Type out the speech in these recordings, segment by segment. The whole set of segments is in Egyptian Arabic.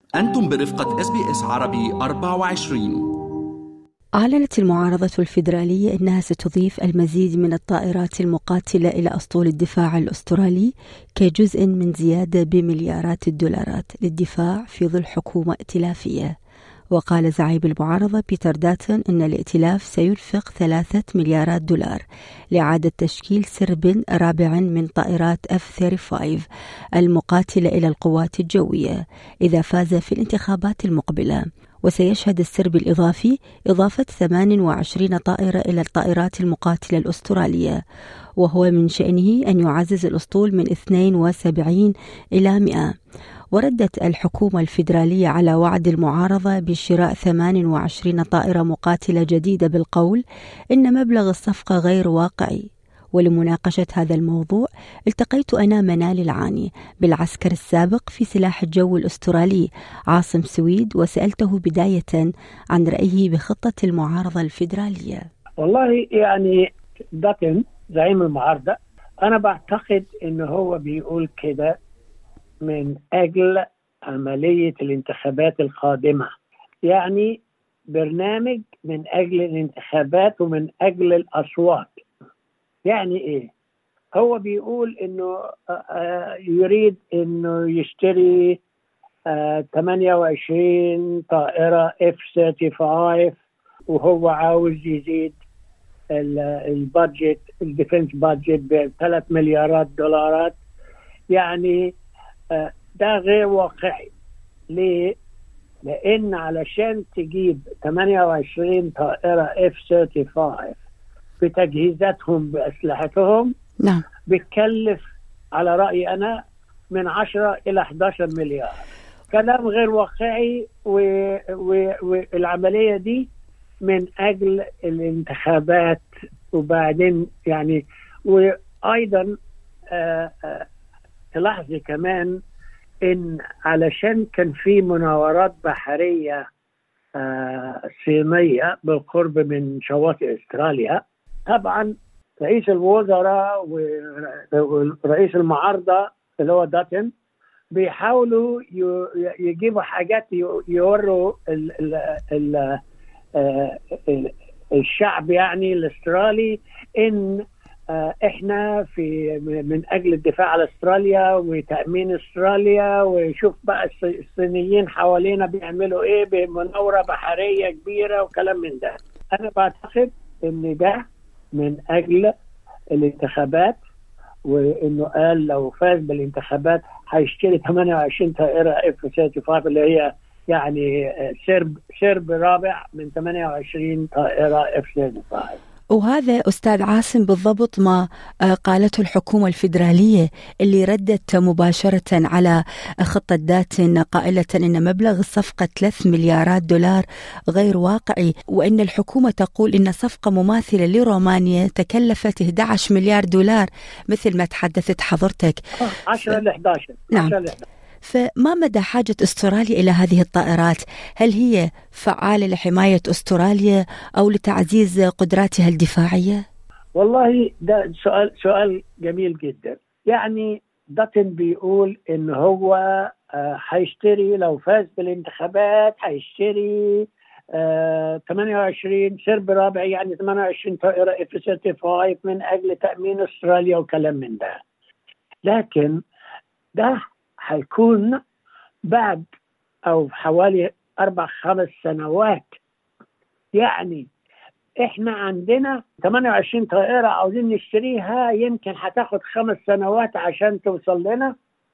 أنتم برفقة اس بي اس عربي 24 أعلنت المعارضة الفيدرالية أنها ستضيف المزيد من الطائرات المقاتلة إلى أسطول الدفاع الأسترالي كجزء من زيادة بمليارات الدولارات للدفاع في ظل حكومة ائتلافية وقال زعيم المعارضة بيتر داتن أن الائتلاف سينفق ثلاثة مليارات دولار لإعادة تشكيل سرب رابع من طائرات F-35 المقاتلة إلى القوات الجوية إذا فاز في الانتخابات المقبلة وسيشهد السرب الإضافي إضافة 28 طائرة إلى الطائرات المقاتلة الأسترالية وهو من شأنه أن يعزز الأسطول من 72 إلى 100 وردت الحكومة الفيدرالية على وعد المعارضة بشراء 28 طائرة مقاتلة جديدة بالقول إن مبلغ الصفقة غير واقعي ولمناقشة هذا الموضوع التقيت أنا منال العاني بالعسكر السابق في سلاح الجو الأسترالي عاصم سويد وسألته بداية عن رأيه بخطة المعارضة الفيدرالية والله يعني داتن زعيم المعارضة أنا بعتقد إنه هو بيقول كده من أجل عملية الانتخابات القادمة يعني برنامج من أجل الانتخابات ومن أجل الأصوات يعني إيه هو بيقول إنه يريد إنه يشتري 28 طائرة F-35 وهو عاوز يزيد البادجت الديفنس بادجت ب 3 مليارات دولارات يعني ده غير واقعي ليه؟ لأن علشان تجيب 28 طائرة F-35 بتجهيزاتهم بأسلحتهم نعم بتكلف على رأيي أنا من 10 إلى 11 مليار كلام غير واقعي والعملية دي من أجل الانتخابات وبعدين يعني وأيضا آآ آآ تلاحظي كمان ان علشان كان في مناورات بحريه آه صينيه بالقرب من شواطئ استراليا طبعا رئيس الوزراء ورئيس المعارضه اللي هو داتن بيحاولوا يجيبوا حاجات يوروا ال ال ال الشعب يعني الاسترالي ان احنا في من اجل الدفاع على استراليا وتامين استراليا وشوف بقى الصينيين حوالينا بيعملوا ايه بمناوره بحريه كبيره وكلام من ده انا بعتقد ان ده من اجل الانتخابات وانه قال لو فاز بالانتخابات هيشتري 28 طائره اف 35 اللي هي يعني سرب سرب رابع من 28 طائره اف 35 وهذا أستاذ عاصم بالضبط ما قالته الحكومة الفيدرالية اللي ردت مباشرة على خطة داتن قائلة أن مبلغ الصفقة 3 مليارات دولار غير واقعي وأن الحكومة تقول أن صفقة مماثلة لرومانيا تكلفت 11 مليار دولار مثل ما تحدثت حضرتك 10 ل 11 نعم 10 ل 11 فما مدى حاجة أستراليا إلى هذه الطائرات؟ هل هي فعالة لحماية أستراليا أو لتعزيز قدراتها الدفاعية؟ والله ده سؤال سؤال جميل جدا يعني داتن بيقول ان هو هيشتري لو فاز بالانتخابات هيشتري آه 28 سرب رابع يعني 28 طائره اف 35 من اجل تامين استراليا وكلام من ده لكن ده هيكون بعد او حوالي اربع خمس سنوات يعني احنا عندنا 28 طائره عاوزين نشتريها يمكن هتاخد خمس سنوات عشان توصل لنا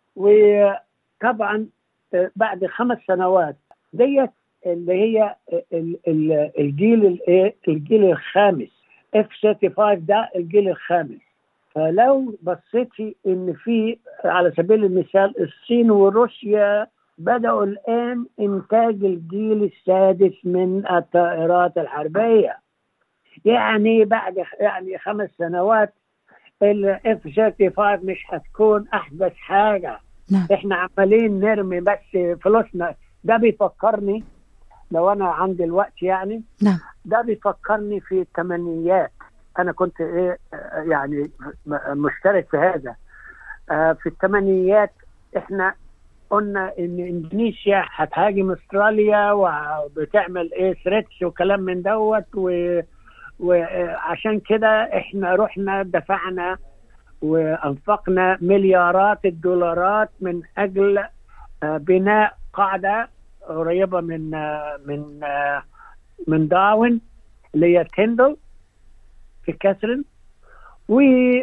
وطبعا بعد خمس سنوات ديت اللي هي الجيل الايه الجيل الخامس اف 35 ده الجيل الخامس فلو بصيتي ان في على سبيل المثال الصين وروسيا بدأوا الآن إنتاج الجيل السادس من الطائرات الحربية يعني بعد يعني خمس سنوات الاف 35 مش هتكون أحدث حاجة نعم. احنا عمالين نرمي بس فلوسنا ده بيفكرني لو أنا عندي الوقت يعني نعم ده بيفكرني في الثمانينيات انا كنت ايه يعني مشترك في هذا في الثمانينيات احنا قلنا ان اندونيسيا هتهاجم استراليا وبتعمل ايه ثريتس وكلام من دوت و وعشان كده احنا رحنا دفعنا وانفقنا مليارات الدولارات من اجل آه، بناء قاعده قريبه من آه، من آه، من داون اللي هي تندل في كاثرين و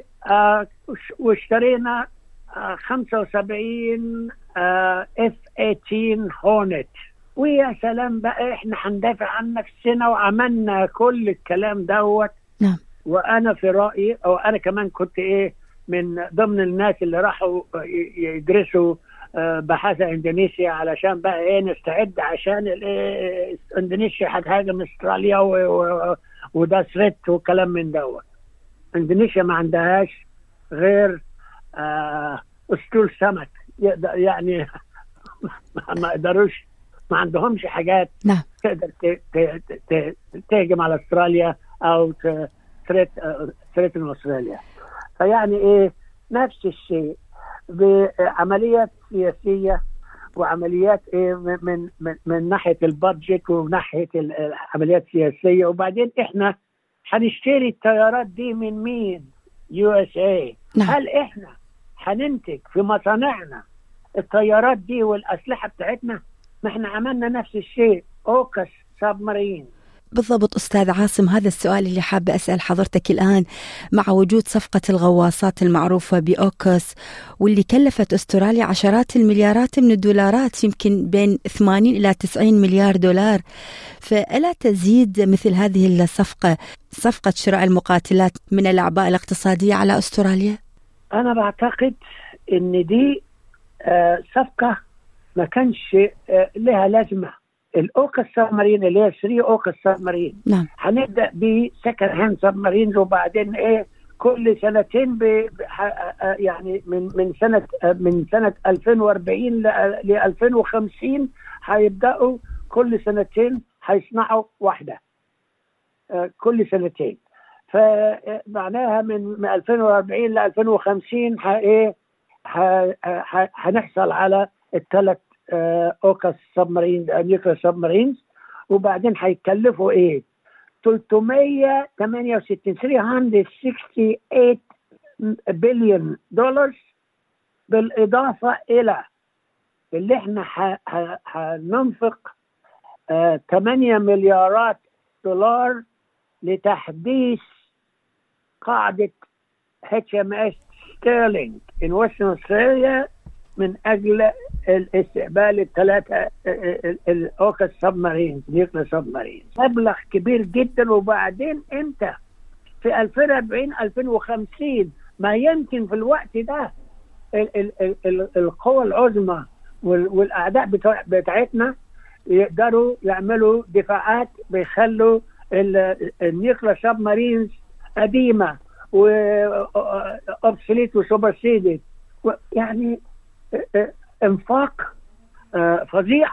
واشترينا 75 اف 18 هورنت ويا سلام بقى احنا هندافع عن نفسنا وعملنا كل الكلام دوت نعم وانا في رايي او انا كمان كنت ايه من ضمن الناس اللي راحوا يدرسوا آه، بحث اندونيسيا علشان بقى ايه نستعد عشان إيه اندونيسيا هتهاجم استراليا وده ثريت وكلام من دوت اندونيسيا ما عندهاش غير آه اسطول سمك يعني ما يقدروش ما عندهمش حاجات نعم تقدر تهجم على استراليا او ثريت ثريت استراليا فيعني ايه نفس الشيء بعمليات سياسيه وعمليات ايه من من من ناحيه البادجت وناحيه العمليات السياسيه وبعدين احنا هنشتري الطيارات دي من مين؟ يو اس اي نعم. هل احنا هننتج في مصانعنا الطيارات دي والاسلحه بتاعتنا؟ ما احنا عملنا نفس الشيء اوكس سبمارين بالضبط أستاذ عاصم هذا السؤال اللي حابة أسأل حضرتك الآن مع وجود صفقة الغواصات المعروفة بأوكس واللي كلفت أستراليا عشرات المليارات من الدولارات يمكن بين 80 إلى 90 مليار دولار فألا تزيد مثل هذه الصفقة صفقة شراء المقاتلات من الأعباء الاقتصادية على أستراليا؟ أنا بعتقد أن دي آه، صفقة ما كانش آه، لها لازمه الاوكا سبمارين اللي هي 3 اوكا سبمارين نعم هنبدا بسكند هاند سبمارينز وبعدين ايه كل سنتين ب آه، يعني من من سنه من سنه 2040 ل 2050 هيبداوا كل سنتين هيصنعوا واحده كل سنتين فمعناها من 2040 ل 2050 ايه هنحصل على الثلاث اوكس سبمارين نيوكلير سبمارينز وبعدين هيكلفوا ايه 368 368 بليون دولار بالاضافه الى اللي احنا هننفق 8 مليارات دولار لتحديث قاعده اتش ام اس ستيرلينج in Western Australia من اجل الاستقبال الثلاثه الاوكا سبمارين نيوكلير سبمارين مبلغ كبير جدا وبعدين انت في 2040 2050 ما يمكن في الوقت ده القوى العظمى والاعداء بتاعتنا يقدروا يعملوا دفاعات بيخلوا النيوكلير سبمارينز قديمه وابسوليت وسوبرسيدد يعني انفاق آه، فظيع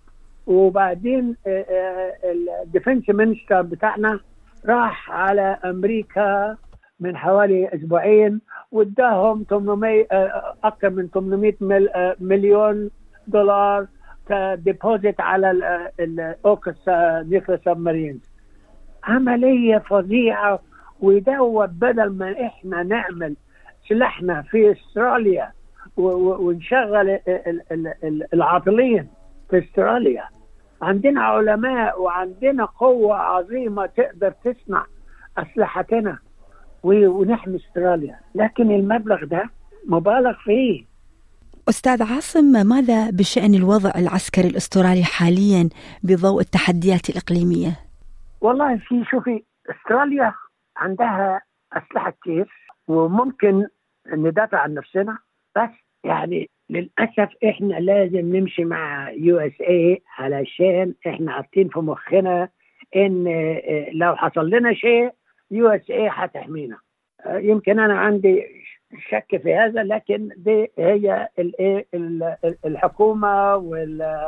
وبعدين الديفنس مينستر بتاعنا راح على امريكا من حوالي اسبوعين واداهم 800 آه، اكثر من 800 مليون دولار ديبوزيت على الاوكس نيوكلير سبمارينز عمليه فظيعه ودوت بدل ما احنا نعمل سلاحنا في استراليا ونشغل العاطلين في استراليا عندنا علماء وعندنا قوة عظيمة تقدر تصنع أسلحتنا ونحمي استراليا لكن المبلغ ده مبالغ فيه أستاذ عاصم ماذا بشأن الوضع العسكري الأسترالي حاليا بضوء التحديات الإقليمية؟ والله في شوفي استراليا عندها أسلحة كتير وممكن ندافع عن نفسنا بس يعني للاسف احنا لازم نمشي مع يو اس اي علشان احنا حاطين في مخنا ان آه، لو حصل لنا شيء يو اس اي هتحمينا آه، يمكن انا عندي شك في هذا لكن دي هي الحكومه وال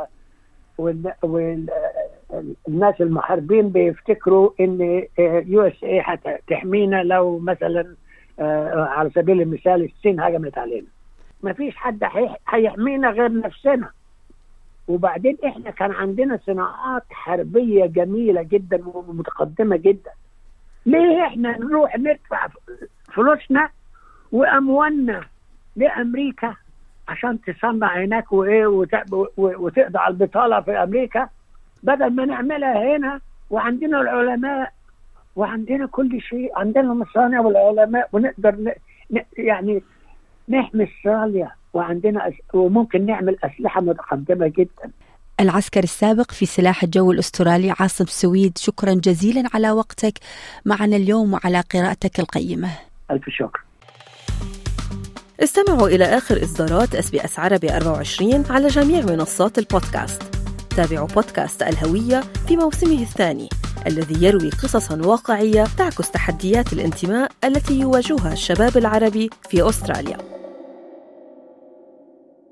والناس المحاربين بيفتكروا ان يو اس اي هتحمينا لو مثلا آه، على سبيل المثال الصين هجمت علينا ما فيش حد هيح- هيحمينا غير نفسنا وبعدين احنا كان عندنا صناعات حربيه جميله جدا ومتقدمه جدا ليه احنا نروح ندفع فلوسنا واموالنا لامريكا عشان تصنع هناك وايه وت- و- وتقضي على البطاله في امريكا بدل ما نعملها هنا وعندنا العلماء وعندنا كل شيء عندنا المصانع والعلماء ونقدر ن... ن... يعني نحمي استراليا وعندنا أس... وممكن نعمل اسلحه متقدمه جدا العسكري السابق في سلاح الجو الأسترالي عاصم سويد شكرا جزيلا على وقتك معنا اليوم وعلى قراءتك القيمة الف شكر استمعوا إلى آخر إصدارات اس بي اس عربي 24 على جميع منصات البودكاست تابعوا بودكاست الهوية في موسمه الثاني الذي يروي قصصا واقعية تعكس تحديات الانتماء التي يواجهها الشباب العربي في أستراليا